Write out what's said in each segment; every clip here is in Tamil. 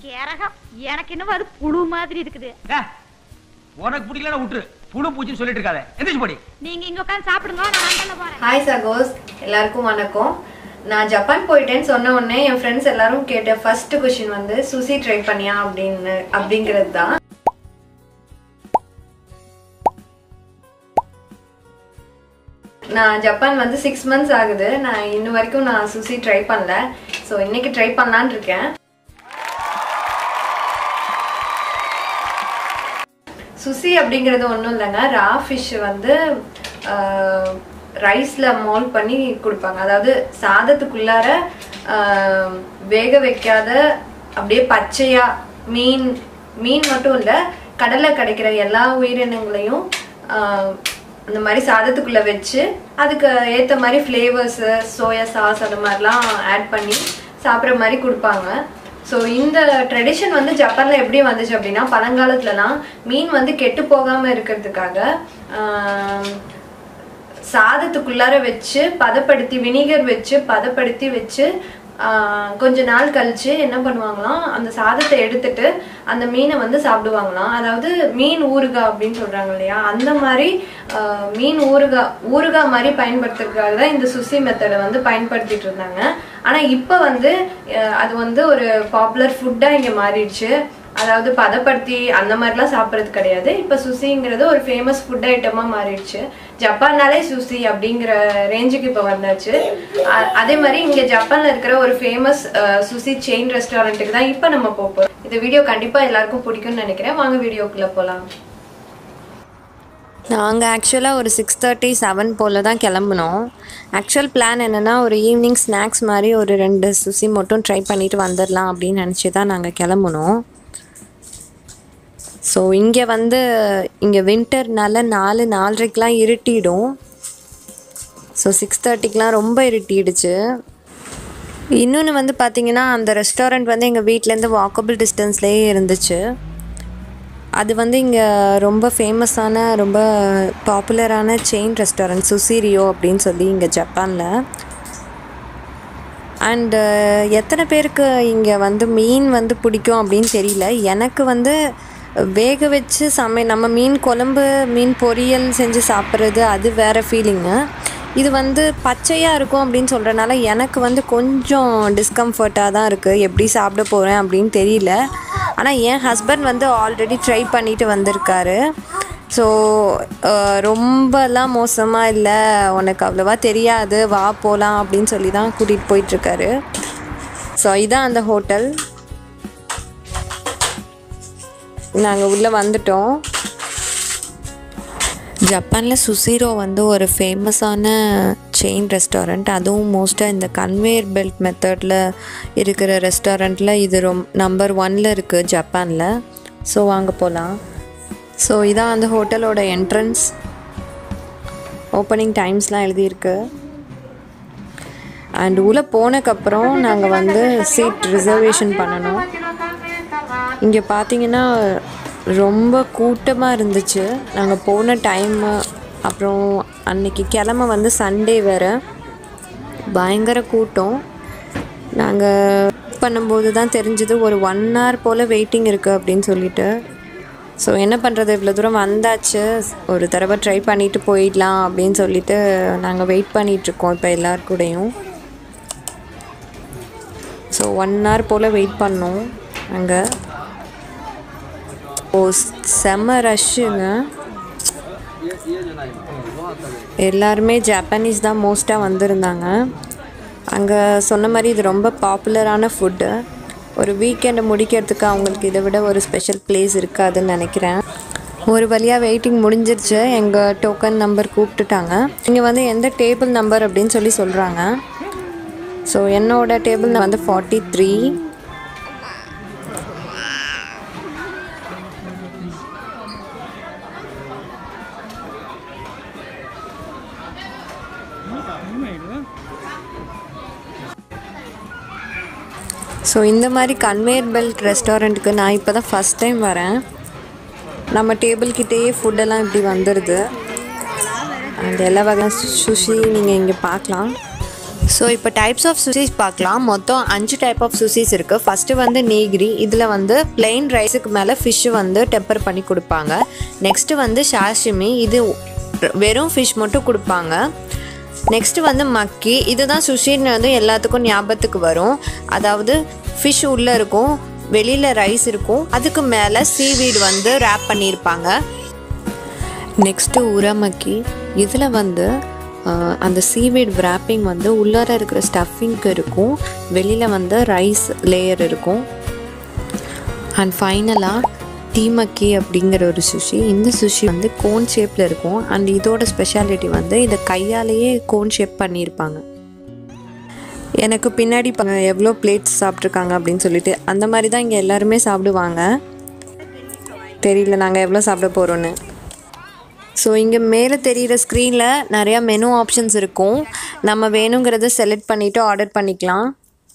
கேரகம் எனக்கு இன்னும் அது புழு மாதிரி இருக்குது டே, உனக்கு பிடிக்கலன்னா விட்டுரு புழு பூச்சின்னு சொல்லிட்டு இருக்காத எந்திரிச்சு போடி நீங்க இங்க உட்கார்ந்து சாப்பிடுங்க நான் அண்டல போறேன் ஹாய் சகோஸ் எல்லாருக்கும் வணக்கம் நான் ஜப்பான் போயிட்டேன்னு சொன்ன உடனே என் ஃப்ரெண்ட்ஸ் எல்லாரும் கேட்ட ஃபர்ஸ்ட் கொஷின் வந்து சுசி ட்ரை பண்ணியா அப்படின்னு அப்படிங்கிறது தான் நான் ஜப்பான் வந்து சிக்ஸ் மந்த்ஸ் ஆகுது நான் இன்ன வரைக்கும் நான் சுசி ட்ரை பண்ணல ஸோ இன்னைக்கு ட்ரை பண்ணலான்னு இருக்கேன் சுசி அப்படிங்கிறது ஒன்றும் இல்லைங்க ரா ஃபிஷ் வந்து ரைஸில் மோல்ட் பண்ணி கொடுப்பாங்க அதாவது சாதத்துக்குள்ளார ஆஹ், வேக வைக்காத அப்படியே பச்சையா மீன் மீன் மட்டும் இல்லை கடலில் கிடைக்கிற எல்லா உயிரினங்களையும் ஆஹ், இந்த மாதிரி சாதத்துக்குள்ளே வச்சு அதுக்கு ஏற்ற மாதிரி ஃப்ளேவர்ஸு சோயா சாஸ் அது மாதிரிலாம் ஆட் பண்ணி சாப்பிட்ற மாதிரி கொடுப்பாங்க ஸோ இந்த ட்ரெடிஷன் வந்து ஜப்பானில் எப்படி வந்துச்சு அப்படின்னா பழங்காலத்துலலாம் மீன் வந்து கெட்டு போகாமல் இருக்கிறதுக்காக ஆம், சாதத்துக்குள்ளார வச்சு பதப்படுத்தி வினிகர் வச்சு பதப்படுத்தி வச்சு ஆ, கொஞ்ச நாள் கழிச்சு என்ன பண்ணுவாங்களாம் அந்த சாதத்தை எடுத்துட்டு அந்த மீனை வந்து சாப்பிடுவாங்களாம் அதாவது மீன் ஊறுகாய் அப்படின்னு சொல்றாங்க இல்லையா அந்த மாதிரி ஆ, மீன் ஊறுகாய் ஊறுகாய் மாதிரி பயன்படுத்துறதுக்காக தான் இந்த சுசி மெத்தடை வந்து பயன்படுத்திட்டு இருந்தாங்க ஆனா இப்போ வந்து அஹ், அது வந்து ஒரு பாப்புலர் ஃபுட்டா இங்க மாறிடுச்சு அதாவது பதப்படுத்தி அந்த மாதிரிலாம் சாப்பிட்றது கிடையாது இப்போ சுசிங்கிறது ஒரு ஃபேமஸ் ஃபுட் ஐட்டமாக மாறிடுச்சு ஜப்பான்னாலே சுசி அப்படிங்கிற ரேஞ்சுக்கு இப்போ வந்தாச்சு அ- அதே மாதிரி இங்கே ஜப்பானில் இருக்கிற ஒரு ஃபேமஸ் சுசி செயின் ரெஸ்டாரண்ட்டுக்கு தான் இப்போ நம்ம போக போகிறோம் இந்த வீடியோ கண்டிப்பாக எல்லாருக்கும் பிடிக்கும்னு நினைக்கிறேன் வாங்க வீடியோக்குள்ளே போகலாம் நாங்கள் ஆக்சுவலாக ஒரு சிக்ஸ் தேர்ட்டி செவன் போல் தான் கிளம்புனோம் ஆக்சுவல் பிளான் என்னென்னா ஒரு ஈவினிங் ஸ்நாக்ஸ் மாதிரி ஒரு ரெண்டு சுசி மட்டும் ட்ரை பண்ணிட்டு வந்துடலாம் அப்படின்னு நினச்சி தான் நாங்கள் கிளம்புனோம் ஸோ இங்கே வந்து இங்கே வின்டர்னால நாலு நாலரைக்கெலாம் இருட்டிடும் ஸோ சிக்ஸ் தேர்ட்டிக்கெலாம் ரொம்ப இருட்டிடுச்சு இன்னொன்று வந்து பார்த்தீங்கன்னா அந்த ரெஸ்டாரண்ட் வந்து எங்கள் வீட்டிலேருந்து வாக்கபிள் டிஸ்டன்ஸ்லேயே இருந்துச்சு அது வந்து இங்கே ரொம்ப ஃபேமஸான ரொம்ப பாப்புலரான செயின் ரெஸ்டாரண்ட் சுசீரியோ அப்படின்னு சொல்லி இங்கே ஜப்பானில் அண்டு எத்தனை பேருக்கு இங்கே வந்து மீன் வந்து பிடிக்கும் அப்படின்னு தெரியல எனக்கு வந்து வேக வச்சு சமை நம்ம மீன் குழம்பு மீன் பொரியல் செஞ்சு சாப்பிட்றது அது வேறு ஃபீலிங்கு இது வந்து பச்சையாக இருக்கும் அப்படின்னு சொல்கிறனால எனக்கு வந்து கொஞ்சம் டிஸ்கம்ஃபர்ட்டாக தான் இருக்குது எப்படி சாப்பிட போகிறேன் அப்படின்னு தெரியல ஆனால் என் ஹஸ்பண்ட் வந்து ஆல்ரெடி ட்ரை பண்ணிட்டு வந்திருக்காரு ஸோ ரொம்பலாம் மோசமாக இல்லை உனக்கு அவ்வளோவா தெரியாது வா போகலாம் அப்படின்னு சொல்லி தான் கூட்டிகிட்டு போயிட்டுருக்காரு ஸோ இதான் அந்த ஹோட்டல் நாங்கள் உள்ளே வந்துட்டோம் ஜப்பானில் சுசீரோ வந்து ஒரு ஃபேமஸான செயின் ரெஸ்டாரண்ட் அதுவும் மோஸ்ட்டாக இந்த கன்வேயர் பெல்ட் மெத்தடில் இருக்கிற ரெஸ்டாரண்ட்டில் இது ரொம் நம்பர் ஒன்ல இருக்குது ஜப்பானில் ஸோ வாங்க போகலாம் ஸோ இதான் அந்த ஹோட்டலோட என்ட்ரன்ஸ் ஓப்பனிங் டைம்ஸ்லாம் எழுதியிருக்கு அண்ட் உள்ளே போனதுக்கப்புறம் நாங்கள் வந்து சீட் ரிசர்வேஷன் பண்ணணும் இங்கே பார்த்தீங்கன்னா ரொம்ப கூட்டமாக இருந்துச்சு நாங்கள் போன டைமு அப்புறம் அன்னைக்கு கிழமை வந்து சண்டே வேறு பயங்கர கூட்டம் நாங்கள் பண்ணும்போது தான் தெரிஞ்சது ஒரு ஒன் hour போல் வெயிட்டிங் இருக்குது அப்படின்னு சொல்லிட்டு ஸோ என்ன பண்ணுறது இவ்வளோ தூரம் வந்தாச்சு ஒரு தடவை ட்ரை பண்ணிட்டு போயிடலாம் அப்படின்னு சொல்லிட்டு நாங்கள் வெயிட் பண்ணிகிட்ருக்கோம் இப்போ எல்லார் கூடயும் ஸோ ஒன் hour போல் வெயிட் பண்ணோம் அங்கே ஓ செம்ம ரஷ்ஷுங்க எல்லாருமே ஜப்பானீஸ் தான் மோஸ்ட்டாக வந்திருந்தாங்க அங்கே சொன்ன மாதிரி இது ரொம்ப பாப்புலரான ஃபுட்டு ஒரு வீக்கெண்டை முடிக்கிறதுக்கு அவங்களுக்கு இதை விட ஒரு ஸ்பெஷல் பிளேஸ் இருக்காதுன்னு நினைக்கிறேன் ஒரு வழியாக வெயிட்டிங் முடிஞ்சிருச்சு எங்கள் டோக்கன் நம்பர் கூப்பிட்டுட்டாங்க இங்கே வந்து எந்த டேபிள் நம்பர் அப்படின்னு சொல்லி சொல்கிறாங்க ஸோ என்னோட டேபிள் வந்து ஃபார்ட்டி த்ரீ ஸோ இந்த மாதிரி கன்வேயர் பெல்ட் ரெஸ்டாரண்ட்டுக்கு நான் இப்போ தான் ஃபஸ்ட் டைம் வரேன் நம்ம டேபிள் கிட்டேயே ஃபுட்டெல்லாம் இப்படி வந்துடுது அந்த எல்லா வகையான சுஷி நீங்கள் இங்கே பார்க்கலாம் ஸோ இப்போ டைப்ஸ் ஆஃப் சுசிஸ் பார்க்கலாம் மொத்தம் அஞ்சு டைப் ஆஃப் சுசிஸ் இருக்குது ஃபஸ்ட்டு வந்து நீகிரி இதில் வந்து plain ரைஸுக்கு மேலே ஃபிஷ்ஷு வந்து டெப்பர் பண்ணி கொடுப்பாங்க நெக்ஸ்ட்டு வந்து ஷாஷிமி இது வெறும் ஃபிஷ் மட்டும் கொடுப்பாங்க நெக்ஸ்ட்டு வந்து மக்கி இதுதான் சுஷின்னு வந்து எல்லாத்துக்கும் ஞாபகத்துக்கு வரும் அதாவது ஃபிஷ் உள்ளே இருக்கும் வெளியில் ரைஸ் இருக்கும் அதுக்கு மேலே சீவீடு வந்து ரேப் பண்ணியிருப்பாங்க நெக்ஸ்ட்டு உரமக்கி இதில் வந்து ஆஹ், அந்த சீவீட் wrapping வந்து உள்ளார இருக்கிற ஸ்டஃபிங்க்கு இருக்கும் வெளியில் வந்து ரைஸ் லேயர் இருக்கும் அண்ட் ஃபைனலாக டீமக்கி அப்படிங்கிற ஒரு சுஷி இந்த சுஷி வந்து கோன் ஷேப்பில் இருக்கும் அண்ட் இதோட ஸ்பெஷாலிட்டி வந்து இதை கையாலேயே கோன் ஷேப் பண்ணியிருப்பாங்க எனக்கு பின்னாடி பாருங்க எவ்வளோ பிளேட்ஸ் சாப்பிட்ருக்காங்க அப்படின்னு சொல்லிட்டு அந்த மாதிரி தான் இங்கே எல்லாருமே சாப்பிடுவாங்க தெரியல நாங்கள் எவ்வளோ சாப்பிட போகிறோன்னு ஸோ இங்கே மேலே தெரிகிற ஸ்க்ரீனில் நிறையா மெனு ஆப்ஷன்ஸ் இருக்கும் நம்ம வேணுங்கிறத செலக்ட் பண்ணிவிட்டு ஆர்டர் பண்ணிக்கலாம்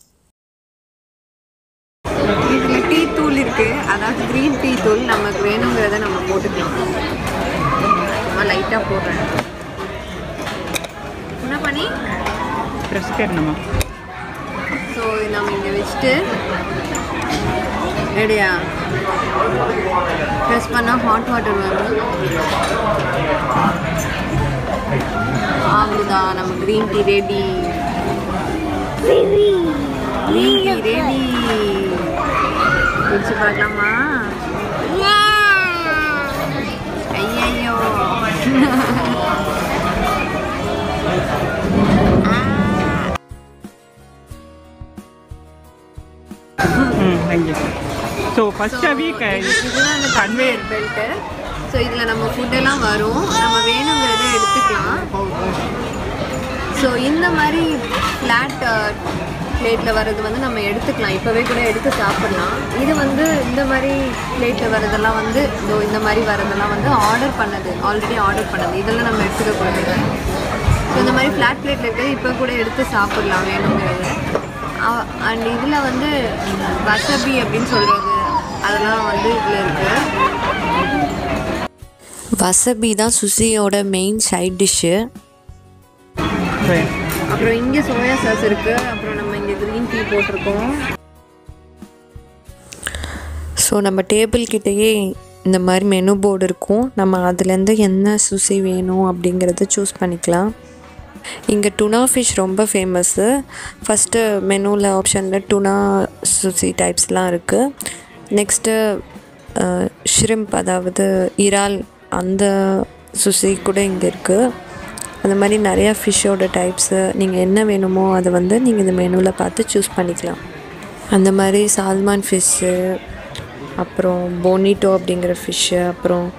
இதில் டீ தூள் இருக்குது அதாவது க்ரீன் டீ தூள் நமக்கு வேணுங்கிறத நம்ம போட்டுக்கலாம் நான் லைட்டாக போடுறேன் என்ன பண்ணி ப்ரெஸ் करना ஸோ நம்ம இங்கே வச்சுட்டு ரெடியா ப்ரெஸ் பண்ணால் ஹாட் வாட்டர் வரும் அவ்வளோதான் நம்ம green tea ready green tea ready குடிச்சு பார்க்கலாமா ஐயோ ம் தேங்க்யூ ஸோ ஃபர்ஸ்ட் வீக் இதுதான் அந்த கன்வேர் கன்வேயர் பெல்ட்டு ஸோ இதில் நம்ம ஃபுட்டெல்லாம் வரும் நம்ம வேணுங்கிறத எடுத்துக்கலாம் ஸோ இந்த மாதிரி ஃப்ளாட் பிளேட்டில் வர்றது வந்து நம்ம எடுத்துக்கலாம் இப்போவே கூட எடுத்து சாப்பிட்லாம் இது வந்து இந்த மாதிரி பிளேட்டில் வர்றதெல்லாம் வந்து இதோ இந்த மாதிரி வர்றதெல்லாம் வந்து ஆர்டர் பண்ணது ஆல்ரெடி ஆர்டர் பண்ணது இதெல்லாம் நம்ம எடுத்துக்கக்கூடாது ஸோ இந்த மாதிரி ஃப்ளாட் பிளேட்டில் இருக்கிறது இப்போ கூட எடுத்து சாப்பிட்லாம் வேணுங்கிறது அண்ட் இதில் வந்து வசபி அப்படின்னு சொல்கிறது அதெல்லாம் வந்து இதில் இருக்குது வசபி தான் சுசியோட மெயின் சைட் டிஷ்ஷு அப்புறம் இங்கே சோயா சாஸ் இருக்குது அப்புறம் நம்ம இங்கே க்ரீன் டீ போட்டிருக்கோம் ஸோ நம்ம டேபிள் கிட்டேயே இந்த மாதிரி மெனு போர்டு இருக்கும் நம்ம அதுலேருந்து என்ன சுசி வேணும் அப்படிங்கிறத சூஸ் பண்ணிக்கலாம் இங்கே டுனா ஃபிஷ் ரொம்ப ஃபேமஸ்ஸு ஃபஸ்ட்டு மெனுவில் ஆப்ஷனில் டுனா சுசி டைப்ஸ்லாம் இருக்குது நெக்ஸ்ட்டு ஷ்ரிம்ப் அதாவது இறால் அந்த சுசி கூட இங்கே இருக்குது அந்த மாதிரி நிறையா ஃபிஷ்ஷோட டைப்ஸு நீங்கள் என்ன வேணுமோ அதை வந்து நீங்கள் இந்த மெனுவில் பார்த்து சூஸ் பண்ணிக்கலாம் அந்த மாதிரி சால்மான் ஃபிஷ்ஷு அப்புறம் போனிட்டோ அப்படிங்கிற ஃபிஷ்ஷு அப்புறம்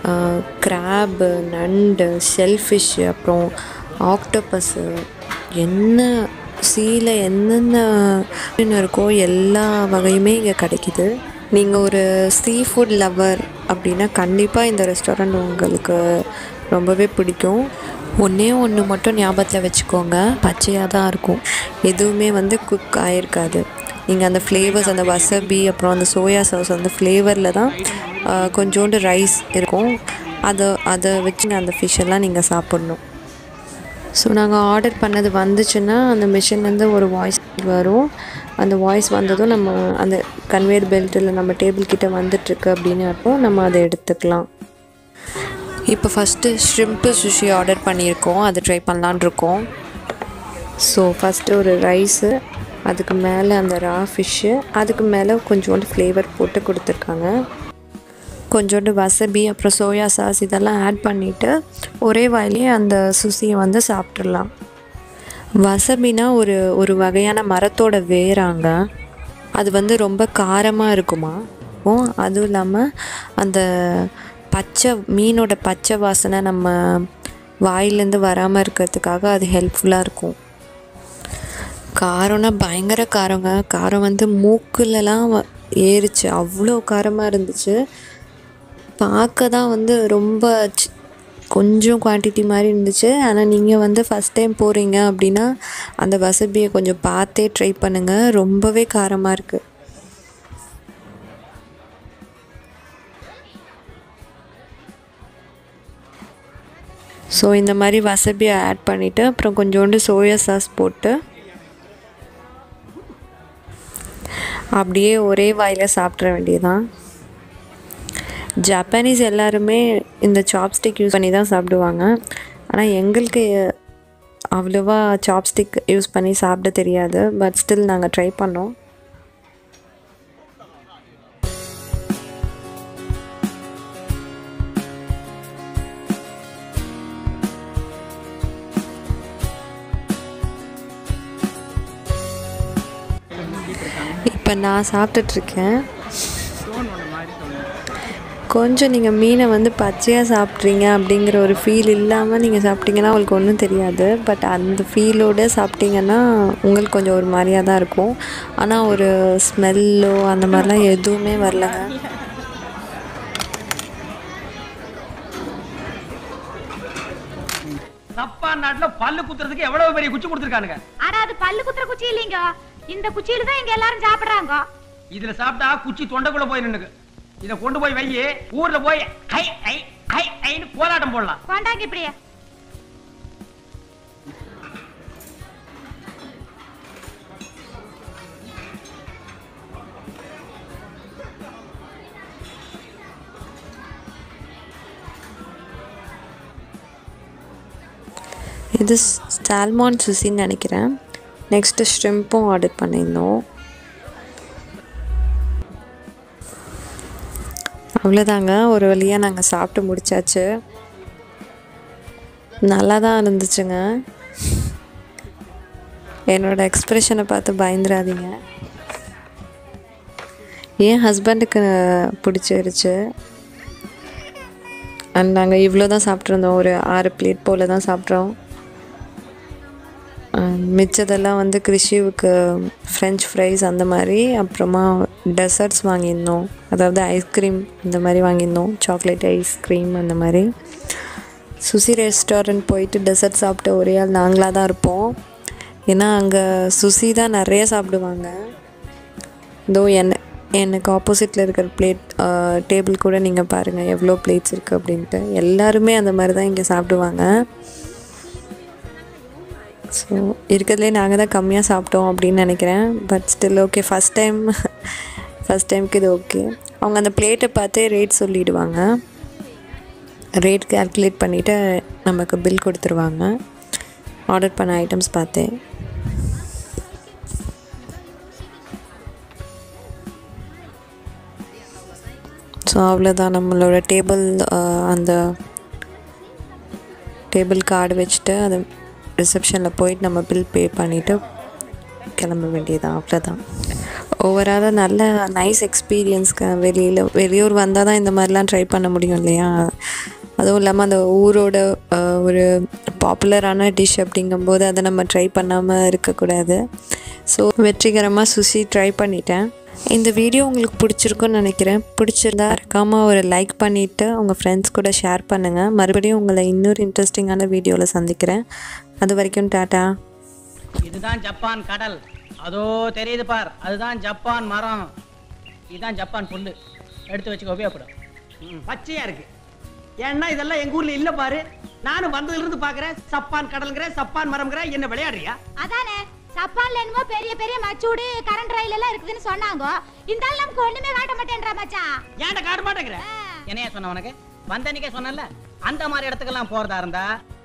கிராபு நண்டு ஷெல் ஃபிஷ்ஷு அப்புறம் ஆக்டோபஸ்ஸு என்ன சீல என்னென்ன மீன் இருக்கோ எல்லா வகையுமே இங்கே கிடைக்கிது நீங்கள் ஒரு சீ ஃபுட் லவர் அப்படின்னா கண்டிப்பாக இந்த ரெஸ்டாரண்ட் உங்களுக்கு ரொம்பவே பிடிக்கும் ஒன்றே ஒன்று மட்டும் ஞாபகத்தில் வச்சுக்கோங்க பச்சையாக தான் இருக்கும் எதுவுமே வந்து குக் ஆகிருக்காது நீங்கள் அந்த ஃப்ளேவர்ஸ் அந்த வசபி அப்புறம் அந்த சோயா சாஸ் அந்த ஃப்ளேவரில் தான் ஆஹ், கொஞ்சோண்டு ரைஸ் இருக்கும் அதை அதை வச்சு அந்த ஃபிஷ் எல்லாம் நீங்கள் சாப்பிட்ணும் ஸோ நாங்கள் ஆர்டர் பண்ணது வந்துச்சுன்னா அந்த மிஷின்லேருந்து ஒரு வாய்ஸ் வரும் அந்த வாய்ஸ் வந்ததும் நம்ம அந்த கன்வேயர் பெல்ட்டில் நம்ம டேபிள் கிட்ட வந்துட்டுருக்கு அப்படின்னு அர்த்தம் நம்ம அதை எடுத்துக்கலாம் இப்போ ஃபஸ்ட்டு ஷ்ரிம்ப்பு சுஷி ஆர்டர் பண்ணியிருக்கோம் அதை ட்ரை பண்ணலான் இருக்கோம் ஸோ ஃபஸ்ட்டு ஒரு ரைஸு அதுக்கு மேலே அந்த ரா ஃபிஷ்ஷு அதுக்கு மேலே கொஞ்சோண்டு ஃப்ளேவர் போட்டு கொடுத்துருக்காங்க கொஞ்சோண்டு வசபி அப்புறம் சோயா சாஸ் இதெல்லாம் ஆட் பண்ணிவிட்டு ஒரே வாயிலே அந்த சுசியை வந்து சாப்பிட்றலாம் வசபினா ஒரு ஒரு வகையான மரத்தோட வேராங்க அது வந்து ரொம்ப காரமாக இருக்குமா ஓ அதுவும் இல்லாமல் அந்த பச்சை மீனோட பச்சை வாசனை நம்ம வாயிலேருந்து வராமல் இருக்கிறதுக்காக அது ஹெல்ப்ஃபுல்லாக இருக்கும் காரம்னா பயங்கர காரங்க காரம் வந்து மூக்குலலாம் வ- ஏறுச்சு அவ்வளோ காரமாக இருந்துச்சு பார்க்க தான் வந்து ரொம்ப சி- கொஞ்சம் குவான்டிட்டி மாதிரி இருந்துச்சு ஆனால் நீங்கள் வந்து ஃபஸ்ட் டைம் போகிறீங்க அப்படின்னா அந்த வசபியை கொஞ்சம் பார்த்தே ட்ரை பண்ணுங்கள் ரொம்பவே காரமாக இருக்குது ஸோ இந்த மாதிரி வசபியை ஆட் பண்ணிவிட்டு அப்புறம் கொஞ்சோண்டு சோயா சாஸ் போட்டு அப்படியே ஒரே வாயில் சாப்பிட்ற வேண்டியதான் ஜப்பானீஸ் எல்லாருமே இந்த சாப்ஸ்டிக் யூஸ் பண்ணி தான் சாப்பிடுவாங்க ஆனால் எங்களுக்கு அவ்வளோவா சாப்ஸ்டிக் யூஸ் பண்ணி சாப்பிட தெரியாது பட் ஸ்டில் நாங்கள் ட்ரை பண்ணோம் இப்போ நான் சாப்பிட்டுட்ருக்கேன் கொஞ்சம் நீங்கள் மீனை வந்து பச்சையாக சாப்பிட்றீங்க அப்படிங்கிற ஒரு ஃபீல் இல்லாமல் நீங்கள் சாப்பிட்டீங்கன்னா உங்களுக்கு ஒன்றும் தெரியாது பட் அந்த ஃபீலோடு சாப்பிட்டீங்கன்னா உங்களுக்கு கொஞ்சம் ஒரு மாதிரியாக தான் இருக்கும் ஆனால் ஒரு ஸ்மெல்லோ அந்த மாதிரிலாம் எதுவுமே வரலங்க சப்பான் நாட்டுல பல்லு குத்துறதுக்கு எவ்வளவு பெரிய குச்சி கொடுத்துருக்கானுங்க ஆனா அது பல்லு குத்துற குச்சி இல்லைங்க இந்த குச்சியில தான் இங்க எல்லாரும் சாப்பிடுறாங்க இதுல சாப்பிட்டா குச்சி தொண்டைக்குள்ள போய் நின்னுக்கு இத கொண்டு போய் வையி ஊர்ல போய் ஐ ஐ ஐ ஐன்னு கோலாட்டம் போடலாம் கொண்டாங்க இப்படியே இது சால்மான் சுசின்னு நினைக்கிறேன் நெக்ஸ்ட்டு ஷ்ரிம்ப்பும் ஆர்டர் பண்ணியிருந்தோம் அவ்வளோதாங்க ஒரு வழியாக நாங்கள் சாப்பிட்டு முடிச்சாச்சு நல்லா தான் இருந்துச்சுங்க என்னோட எக்ஸ்ப்ரெஷனை பார்த்து பயந்துடாதீங்க என் ஹஸ்பண்டுக்கு பிடிச்சிருச்சு அண்ட் நாங்கள் இவ்வளோ தான் சாப்பிட்ருந்தோம் ஒரு ஆறு பிளேட் போல் தான் சாப்பிட்றோம் அஹ் மிச்சதெல்லாம் வந்து கிருஷிவுக்கு ஃப்ரெஞ்ச் ஃப்ரைஸ் அந்த மாதிரி அப்புறமா டெசர்ட்ஸ் வாங்கியிருந்தோம் அதாவது ஐஸ்கிரீம் இந்த மாதிரி வாங்கியிருந்தோம் சாக்லேட் ஐஸ்கிரீம் அந்த மாதிரி சுசி ரெஸ்டாரண்ட் போயிட்டு டெசர்ட் சாப்பிட்ட ஒரே ஆள் நாங்களாக தான் இருப்போம் ஏன்னா அங்கே சுசி தான் நிறைய சாப்பிடுவாங்க இதோ என்ன எனக்கு ஆப்போசிட்டில் இருக்கிற பிளேட் டேபிள் கூட நீங்கள் பாருங்கள் எவ்வளோ பிளேட்ஸ் இருக்குது அப்படின்ட்டு எல்லாருமே அந்த மாதிரி தான் இங்கே சாப்பிடுவாங்க ஸோ இருக்கிறதுலே நாங்கள் தான் கம்மியாக சாப்பிட்டோம் அப்படின்னு நினைக்கிறேன் but still okay first time first டைமுக்கு இது ஓகே அவங்க அந்த பிளேட்டை பார்த்தே ரேட் சொல்லிடுவாங்க ரேட் கால்குலேட் பண்ணிவிட்டு நமக்கு பில் கொடுத்துருவாங்க ஆர்டர் பண்ண ஐட்டம்ஸ் பார்த்தேன் ஸோ அவ்வளோதான் நம்மளோட டேபிள் அந்த டேபிள் கார்டு வச்சுட்டு அது ரிசப்ஷனில் போயிட்டு நம்ம பில் பே பண்ணிவிட்டு கிளம்ப வேண்டியதான் அவ்வளோதான் ஓவராலாக நல்ல நைஸ் எக்ஸ்பீரியன்ஸ்க்கு வெளியில் வெளியூர் வந்தால் தான் இந்த மாதிரிலாம் ட்ரை பண்ண முடியும் இல்லையா அதுவும் இல்லாமல் அந்த ஊரோட அஹ், ஒரு பாப்புலரான டிஷ் அப்படிங்கும்போது அதை நம்ம ட்ரை பண்ணாமல் இருக்கக்கூடாது ஸோ வெற்றிகரமாக சுஷி ட்ரை பண்ணிட்டேன் இந்த வீடியோ உங்களுக்கு பிடிச்சிருக்குன்னு நினைக்கிறேன் பிடிச்சிருந்தா மறக்காமல் ஒரு லைக் பண்ணிவிட்டு உங்கள் ஃப்ரெண்ட்ஸ் கூட ஷேர் பண்ணுங்கள் மறுபடியும் உங்களை இன்னொரு இன்ட்ரெஸ்டிங்கான வீடியோவில் சந்திக்கிறேன் அது வரைக்கும் டாட்டா இதுதான் ஜப்பான் கடல் அதோ தெரியுது பார் அதுதான் ஜப்பான் மரம் இதுதான் ஜப்பான் புல்லு எடுத்து வச்சுக்க உபயோகப்படும் ம், பச்சையா இருக்கு ஏன்னா இதெல்லாம் எங்க ஊர்ல இல்ல பாரு நானும் வந்ததுல இருந்து பாக்குறேன் சப்பான் கடல்ங்கிற சப்பான் மரம்ங்கிற என்ன விளையாடுறியா அதானே சப்பான்ல என்னமோ பெரிய பெரிய மச்சூடு கரண்ட் ரயில் எல்லாம் இருக்குதுன்னு சொன்னாங்க இந்த ஆள் நமக்கு ஒண்ணுமே காட்ட மாட்டேன்றா மச்சான் ஏன்டா காட்ட மாட்டேங்கிற என்னையா சொன்ன உனக்கு வந்தன்னைக்கே சொன்னல அந்த மாதிரி இடத்துக்கெல்லாம் போறதா இருந்தா